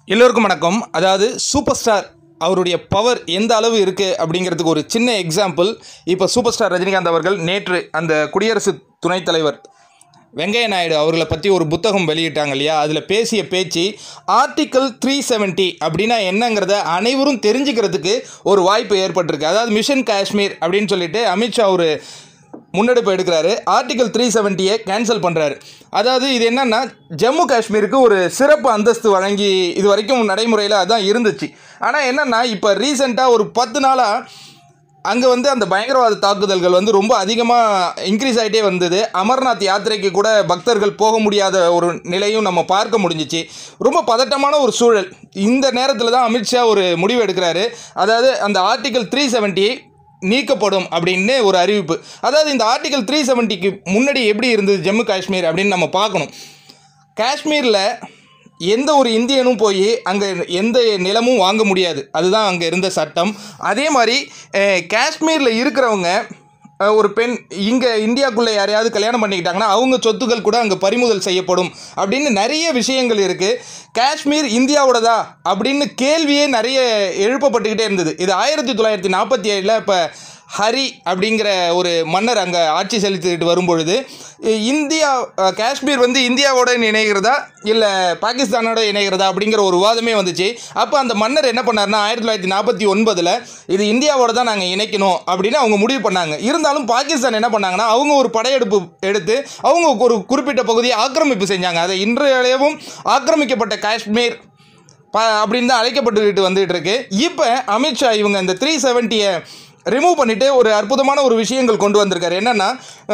எல்லோருக்கும் வணக்கம் அதாவது சூப்பர் ஸ்டார் அவருடைய பவர் எந்த அளவு இருக்குது அப்படிங்கிறதுக்கு ஒரு சின்ன எக்ஸாம்பிள் இப்போ சூப்பர் ஸ்டார் ரஜினிகாந்த் அவர்கள் நேற்று அந்த குடியரசு துணைத் தலைவர் வெங்கைய நாயுடு அவர்களை பற்றி ஒரு புத்தகம் வெளியிட்டாங்க இல்லையா அதில் பேசிய பேச்சு ஆர்டிக்கல் த்ரீ செவன்ட்டி அப்படின்னா என்னங்கிறத அனைவரும் தெரிஞ்சுக்கிறதுக்கு ஒரு வாய்ப்பு ஏற்பட்டிருக்கு அதாவது மிஷன் காஷ்மீர் அப்படின்னு சொல்லிட்டு அமித்ஷா ஒரு முன்னெடுப்பு எடுக்கிறாரு ஆர்டிகல் த்ரீ செவன்ட்டியை கேன்சல் பண்ணுறாரு அதாவது இது என்னன்னா ஜம்மு காஷ்மீருக்கு ஒரு சிறப்பு அந்தஸ்து வழங்கி இது வரைக்கும் நடைமுறையில் அதான் இருந்துச்சு ஆனால் என்னன்னா இப்போ ரீசெண்டாக ஒரு பத்து நாளாக அங்கே வந்து அந்த பயங்கரவாத தாக்குதல்கள் வந்து ரொம்ப அதிகமாக இன்க்ரீஸ் ஆகிட்டே வந்தது அமர்நாத் யாத்திரைக்கு கூட பக்தர்கள் போக முடியாத ஒரு நிலையும் நம்ம பார்க்க முடிஞ்சிச்சு ரொம்ப பதட்டமான ஒரு சூழல் இந்த நேரத்தில் தான் அமித்ஷா ஒரு முடிவு எடுக்கிறாரு அதாவது அந்த ஆர்டிகல் த்ரீ செவன்ட்டி நீக்கப்படும் அப்படின்னு ஒரு அறிவிப்பு அதாவது இந்த ஆர்டிகல் த்ரீ செவன்ட்டிக்கு முன்னாடி எப்படி இருந்தது ஜம்மு காஷ்மீர் அப்படின்னு நம்ம பார்க்கணும் காஷ்மீரில் எந்த ஒரு இந்தியனும் போய் அங்கே எந்த நிலமும் வாங்க முடியாது அதுதான் அங்கே இருந்த சட்டம் அதே மாதிரி அஹ், காஷ்மீரில் இருக்கிறவங்க அஹ், ஒரு பெண் இங்கே இந்தியாக்குள்ளே யாரையாவது கல்யாணம் பண்ணிக்கிட்டாங்கன்னா அவங்க சொத்துக்கள் கூட அங்கே பறிமுதல் செய்யப்படும் அப்படின்னு நிறைய விஷயங்கள் இருக்குது காஷ்மீர் இந்தியாவோடதா அப்படின்னு கேள்வியே நிறைய எழுப்பப்பட்டுக்கிட்டே இருந்தது இது ஆயிரத்தி தொள்ளாயிரத்தி நாற்பத்தி ஏழில் இப்போ ஹரி அப்படிங்கிற ஒரு மன்னர் அங்கே ஆட்சி செலுத்திட்டு வரும்பொழுது இ- இந்தியா அஹ், காஷ்மீர் வந்து இந்தியாவோட இணைகிறதா இல்லை பாகிஸ்தானோட இணைகிறதா அப்படிங்கிற ஒரு விவாதமே வந்துச்சு அப்போ அந்த மன்னர் என்ன பண்ணாருன்னா ஆயிரத்தி தொள்ளாயிரத்தி நாற்பத்தி ஒன்பதில் இது இந்தியாவோட தான் நாங்கள் இணைக்கணும் அப்படின்னு அவங்க முடிவு பண்ணாங்க இருந்தாலும் பாகிஸ்தான் என்ன பண்ணாங்கன்னா அவங்க ஒரு படையெடுப்பு எடுத்து அவங்க ஒரு குறிப்பிட்ட பகுதியை ஆக்கிரமிப்பு செஞ்சாங்க அதை இன்றையளவும் ஆக்கிரமிக்கப்பட்ட காஷ்மீர் ப அப்படின்னு தான் அழைக்கப்பட்டுக்கிட்டு வந்துகிட்டு இருக்கு இப்போ அமித்ஷா இவங்க இந்த த்ரீ செவன்ட்டியை ரிமூவ் பண்ணிவிட்டு ஒரு அற்புதமான ஒரு விஷயங்கள் கொண்டு வந்திருக்காரு என்னென்னா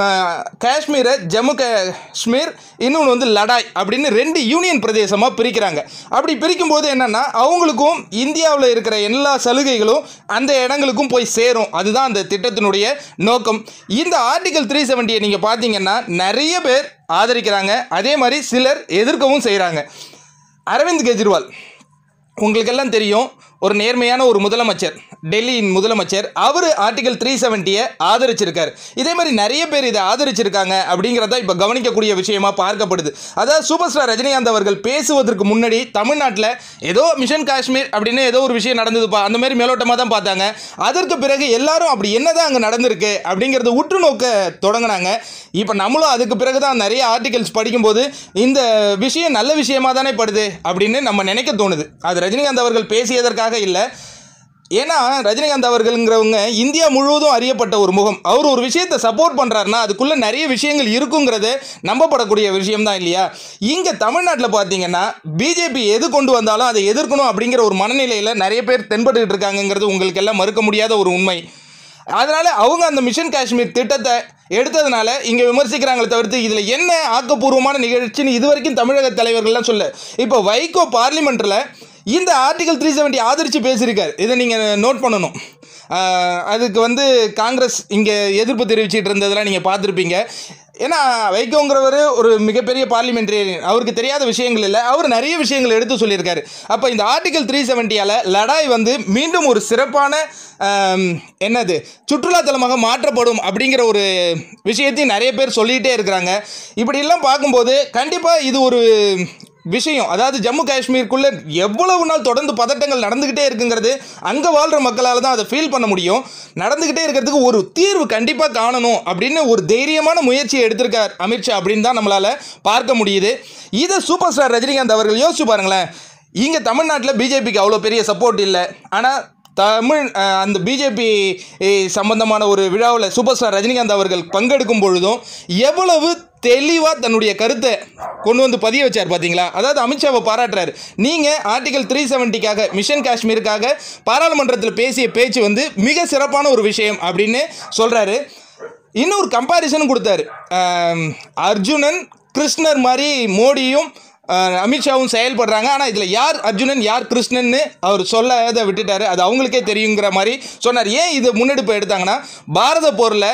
காஷ்மீரை ஜம்மு காஷ்மீர் இன்னொன்று வந்து லடாய் அப்படின்னு ரெண்டு யூனியன் பிரதேசமாக பிரிக்கிறாங்க அப்படி பிரிக்கும்போது என்னென்னா அவங்களுக்கும் இந்தியாவில் இருக்கிற எல்லா சலுகைகளும் அந்த இடங்களுக்கும் போய் சேரும் அதுதான் அந்த திட்டத்தினுடைய நோக்கம் இந்த ஆர்டிகல் த்ரீ செவன்ட்டியை நீங்கள் பார்த்தீங்கன்னா நிறைய பேர் ஆதரிக்கிறாங்க அதே மாதிரி சிலர் எதிர்க்கவும் செய்கிறாங்க அரவிந்த் கெஜ்ரிவால் உங்களுக்கெல்லாம் தெரியும் ஒரு நேர்மையான ஒரு முதலமைச்சர் டெல்லியின் முதலமைச்சர் அவர் ஆர்டிகல் த்ரீ செவன்ட்டியை ஆதரிச்சிருக்காரு இதே மாதிரி நிறைய பேர் இதை ஆதரிச்சிருக்காங்க அப்படிங்கிறத இப்போ கவனிக்கக்கூடிய விஷயமா பார்க்கப்படுது அதாவது சூப்பர் ஸ்டார் ரஜினிகாந்த் அவர்கள் பேசுவதற்கு முன்னாடி தமிழ்நாட்டில் ஏதோ மிஷன் காஷ்மீர் அப்படின்னு ஏதோ ஒரு விஷயம் நடந்ததுப்பா அந்த மாதிரி மேலோட்டமாக தான் பார்த்தாங்க அதற்கு பிறகு எல்லாரும் அப்படி என்னதான் அங்கே நடந்திருக்கு அப்படிங்கிறத உற்று நோக்க தொடங்கினாங்க இப்போ நம்மளும் அதுக்கு பிறகு தான் நிறைய ஆர்டிகல்ஸ் படிக்கும்போது இந்த விஷயம் நல்ல விஷயமா தானே படுது அப்படின்னு நம்ம நினைக்க தோணுது அது ரஜினிகாந்த் அவர்கள் பேசியதற்காக இல்லை ஏன்னா ரஜினிகாந்த் அவர்கள்ங்கிறவங்க இந்தியா முழுவதும் அறியப்பட்ட ஒரு முகம் அவர் ஒரு விஷயத்தை சப்போர்ட் பண்ணுறாருன்னா அதுக்குள்ளே நிறைய விஷயங்கள் இருக்குங்கிறது நம்பப்படக்கூடிய விஷயம்தான் இல்லையா இங்கே தமிழ்நாட்டில் பார்த்தீங்கன்னா பிஜேபி எது கொண்டு வந்தாலும் அதை எதிர்க்கணும் அப்படிங்கிற ஒரு மனநிலையில் நிறைய பேர் தென்பட்டுக்கிட்டு இருக்காங்கங்கிறது உங்களுக்கு எல்லாம் மறுக்க முடியாத ஒரு உண்மை அதனால் அவங்க அந்த மிஷன் காஷ்மீர் திட்டத்தை எடுத்ததுனால இங்கே விமர்சிக்கிறாங்களே தவிர்த்து இதில் என்ன ஆக்கப்பூர்வமான நிகழ்ச்சின்னு இது வரைக்கும் தமிழக தலைவர்கள்லாம் சொல்ல இப்போ வைகோ பார்லிமெண்ட்டில் இந்த ஆர்டிகல் த்ரீ செவன்ட்டி ஆதரித்து பேசியிருக்காரு இதை நீங்கள் நோட் பண்ணணும் ஆஹ் அதுக்கு வந்து காங்கிரஸ் இங்கே எதிர்ப்பு தெரிவிச்சிட்டு இருந்ததெல்லாம் நீங்கள் பார்த்துருப்பீங்க ஏன்னா வைகோங்கிறவர் ஒரு மிகப்பெரிய பார்லிமெண்டரியன் அவருக்கு தெரியாத விஷயங்கள் இல்லை அவர் நிறைய விஷயங்கள் எடுத்து சொல்லியிருக்காரு அப்போ இந்த ஆர்டிகல் த்ரீ செவன்ட்டியால் லடாய் வந்து மீண்டும் ஒரு சிறப்பான ஆம், என்னது சுற்றுலாத்தலமாக மாற்றப்படும் அப்படிங்கிற ஒரு விஷயத்தையும் நிறைய பேர் சொல்லிகிட்டே இருக்கிறாங்க இப்படியெல்லாம் பார்க்கும்போது கண்டிப்பாக இது ஒரு விஷயம் அதாவது ஜம்மு காஷ்மீருக்குள்ளே எவ்வளவு நாள் தொடர்ந்து பதட்டங்கள் நடந்துக்கிட்டே இருக்குங்கிறது அங்கே வாழ்கிற மக்களால் தான் அதை ஃபீல் பண்ண முடியும் நடந்துக்கிட்டே இருக்கிறதுக்கு ஒரு தீர்வு கண்டிப்பாக காணணும் அப்படின்னு ஒரு தைரியமான முயற்சியை எடுத்திருக்கார் அமித்ஷா அப்படின்னு தான் நம்மளால் பார்க்க முடியுது இதை சூப்பர் ஸ்டார் ரஜினிகாந்த் அவர்கள் யோசிச்சு பாருங்களேன் இங்கே தமிழ்நாட்டில் பிஜேபிக்கு அவ்வளோ பெரிய சப்போர்ட் இல்லை ஆனால் தமிழ் அஹ், அந்த பிஜேபி சம்பந்தமான ஒரு விழாவில் சூப்பர் ஸ்டார் ரஜினிகாந்த் அவர்கள் பங்கெடுக்கும் பொழுதும் எவ்வளவு தெளிவாக தன்னுடைய கருத்தை கொண்டு வந்து பதிய வச்சார் பார்த்தீங்களா அதாவது அமித்ஷாவை பாராட்டுறாரு நீங்கள் ஆர்டிகல் த்ரீ செவன்ட்டிக்காக மிஷன் காஷ்மீருக்காக பாராளுமன்றத்தில் பேசிய பேச்சு வந்து மிக சிறப்பான ஒரு விஷயம் அப்படின்னு சொல்கிறாரு இன்னொரு கம்பாரிசனும் கொடுத்தாரு ஆம், அர்ஜுனன் கிருஷ்ணர் மாதிரி மோடியும் ஆஹ், அமித்ஷாவும் செயல்படுறாங்க ஆனால் இதில் யார் அர்ஜுனன் யார் கிருஷ்ணன்னு அவர் சொல்லாத விட்டுட்டாரு அது அவங்களுக்கே தெரியுங்கிற மாதிரி சொன்னார் ஏன் இது முன்னெடுப்பு எடுத்தாங்கன்னா பாரத போரில்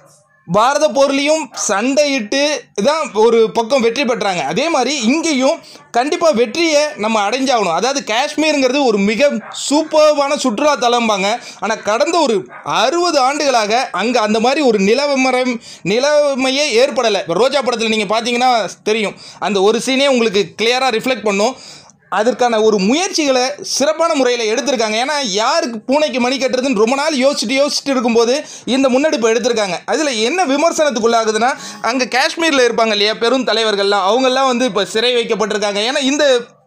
பாரத போர்லேயும் சண்டையிட்டு தான் ஒரு பக்கம் வெற்றி பெற்றாங்க அதே மாதிரி இங்கேயும் கண்டிப்பாக வெற்றியை நம்ம அடைஞ்சாகணும் அதாவது காஷ்மீருங்கிறது ஒரு மிக சூப்பர்வான சுற்றுலா தலம்பாங்க ஆனால் கடந்த ஒரு அறுபது ஆண்டுகளாக அங்கே அந்த மாதிரி ஒரு நிலவரம் நிலைமையே ஏற்படலை இப்போ ரோஜா படத்தில் நீங்கள் பார்த்தீங்கன்னா தெரியும் அந்த ஒரு சீனே உங்களுக்கு கிளியராக ரிஃப்ளெக்ட் பண்ணும் அதற்கான ஒரு முயற்சிகளை சிறப்பான முறையில் எடுத்திருக்காங்க ஏன்னா யாருக்கு பூனைக்கு மணி கட்டுறதுன்னு ரொம்ப நாள் யோசிச்சுட்டு யோசிச்சுட்டு இருக்கும்போது இந்த முன்னெடுப்பு எடுத்திருக்காங்க அதில் என்ன விமர்சனத்துக்குள்ளாகுதுன்னா அங்கே காஷ்மீரில் இருப்பாங்க இல்லையா பெரும் தலைவர்கள்லாம் அவங்கெல்லாம் வந்து இப்போ சிறை வைக்கப்பட்டிருக்காங்க ஏன்னா இந்த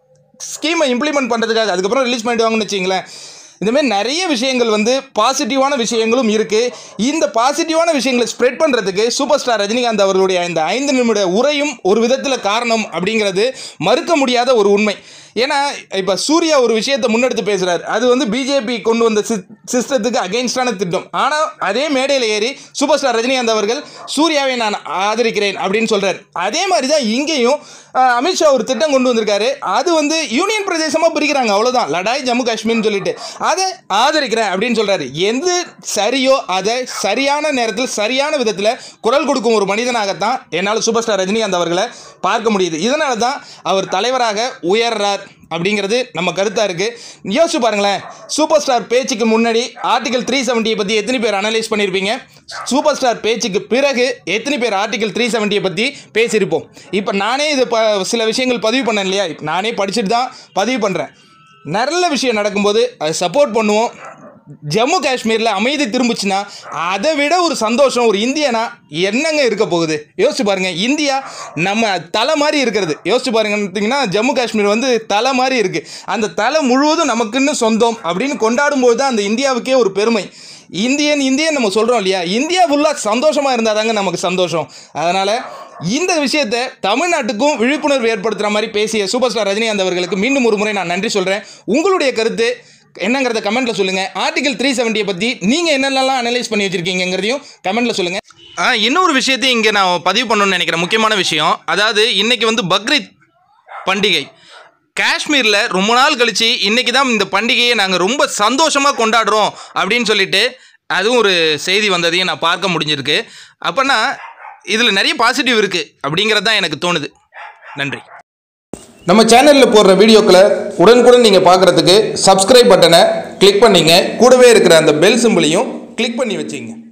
ஸ்கீமை இம்ப்ளிமெண்ட் பண்ணுறதுக்காக அதுக்கப்புறம் ரிலீஸ் பண்ணிடுவாங்கன்னு வச்சிங்களேன் இந்தமாரி நிறைய விஷயங்கள் வந்து பாசிட்டிவான விஷயங்களும் இருக்குது இந்த பாசிட்டிவான விஷயங்களை ஸ்ப்ரெட் பண்ணுறதுக்கு சூப்பர் ஸ்டார் ரஜினிகாந்த் அவர்களுடைய இந்த ஐந்து நிமிட உரையும் ஒரு விதத்தில் காரணம் அப்படிங்கிறது மறுக்க முடியாத ஒரு உண்மை ஏன்னா இப்போ சூர்யா ஒரு விஷயத்தை முன்னெடுத்து பேசுகிறார் அது வந்து பிஜேபி கொண்டு வந்த சிஸ்டத்துக்கு அகெயின்ஸ்டான திட்டம் ஆனால் அதே மேடையில் ஏறி சூப்பர் ஸ்டார் ரஜினிகாந்த் அவர்கள் சூர்யாவை நான் ஆதரிக்கிறேன் அப்படின்னு சொல்கிறார் அதே மாதிரி தான் இங்கேயும் அஹ், அமித்ஷா ஒரு திட்டம் கொண்டு வந்திருக்காரு அது வந்து யூனியன் பிரதேசமாக பிரிக்கிறாங்க அவ்வளோதான் லடாய் ஜம்மு காஷ்மீர்னு சொல்லிட்டு அதை ஆதரிக்கிறேன் அப்படின்னு சொல்கிறாரு எது சரியோ அதை சரியான நேரத்தில் சரியான விதத்தில் குரல் கொடுக்கும் ஒரு மனிதனாகத்தான் என்னால் சூப்பர் ஸ்டார் ரஜினிகாந்த் அவர்களை பார்க்க முடியுது இதனால தான் அவர் தலைவராக உயர்றார் அப்படிங்கிறது நம்ம கருத்தாக இருக்குது யோசிச்சு பாருங்களேன் சூப்பர் ஸ்டார் பேச்சுக்கு முன்னாடி ஆர்டிகல் த்ரீ செவன்ட்டியை பற்றி எத்தனை பேர் அனலைஸ் பண்ணியிருப்பீங்க சூப்பர் ஸ்டார் பேச்சுக்கு பிறகு எத்தனை பேர் ஆர்டிகல் த்ரீ செவன்ட்டியை பற்றி பேசியிருப்போம் இப்போ நானே இது ப சில விஷயங்கள் பதிவு பண்ணேன் இல்லையா இப்ப நானே படிச்சுட்டு தான் பதிவு பண்ணுறேன் நல்ல விஷயம் நடக்கும்போது அதை சப்போர்ட் பண்ணுவோம் ஜம்மு காஷ்மீரில் அமைதி திரும்பிச்சுன்னா அதை விட ஒரு சந்தோஷம் ஒரு இந்தியனா என்னங்க இருக்க போகுது யோசிச்சு பாருங்க இந்தியா நம்ம தலை மாதிரி இருக்கிறது யோசிச்சு பாருங்கன்னா ஜம்மு காஷ்மீர் வந்து தலை மாதிரி இருக்குது அந்த தலை முழுவதும் நமக்குன்னு சொந்தம் அப்படின்னு கொண்டாடும்போது தான் அந்த இந்தியாவுக்கே ஒரு பெருமை இந்தியன் இந்தியன் நம்ம சொல்கிறோம் இல்லையா இந்தியா ஃபுல்லாக சந்தோஷமாக இருந்தால் தாங்க நமக்கு சந்தோஷம் அதனால் இந்த விஷயத்தை தமிழ்நாட்டுக்கும் விழிப்புணர்வு ஏற்படுத்துகிற மாதிரி பேசிய சூப்பர் ஸ்டார் ரஜினிகாந்த் அவர்களுக்கு மீண்டும் ஒரு முறை நான் நன்றி சொல்கிறேன் உங்களுடைய கருத்து என்னங்கிறத கமெண்ட்டில் சொல்லுங்கள் ஆர்டிகல் த்ரீ செவன்ட்டியை பற்றி நீங்கள் என்னென்னலாம் அனலைஸ் பண்ணி வச்சுருக்கீங்கிறதையும் கமெண்ட்டில் சொல்லுங்கள் ஆ இன்னொரு விஷயத்தையும் இங்கே நான் பதிவு பண்ணணும்னு நினைக்கிறேன் முக்கியமான விஷயம் அதாவது இன்றைக்கி வந்து பக்ரீத் பண்டிகை காஷ்மீரில் ரொம்ப நாள் கழித்து இன்றைக்கி தான் இந்த பண்டிகையை நாங்கள் ரொம்ப சந்தோஷமாக கொண்டாடுறோம் அப்படின்னு சொல்லிட்டு அதுவும் ஒரு செய்தி வந்ததையும் நான் பார்க்க முடிஞ்சிருக்கு அப்போனா இதில் நிறைய பாசிட்டிவ் இருக்குது அப்படிங்கிறது தான் எனக்கு தோணுது நன்றி நம்ம சேனலில் போடுற வீடியோக்களை உடனுக்குடன் நீங்கள் பார்க்குறதுக்கு சப்ஸ்கிரைப் பட்டனை கிளிக் பண்ணிங்க கூடவே இருக்கிற அந்த பெல் சிம்பிளையும் கிளிக் பண்ணி வச்சிங்க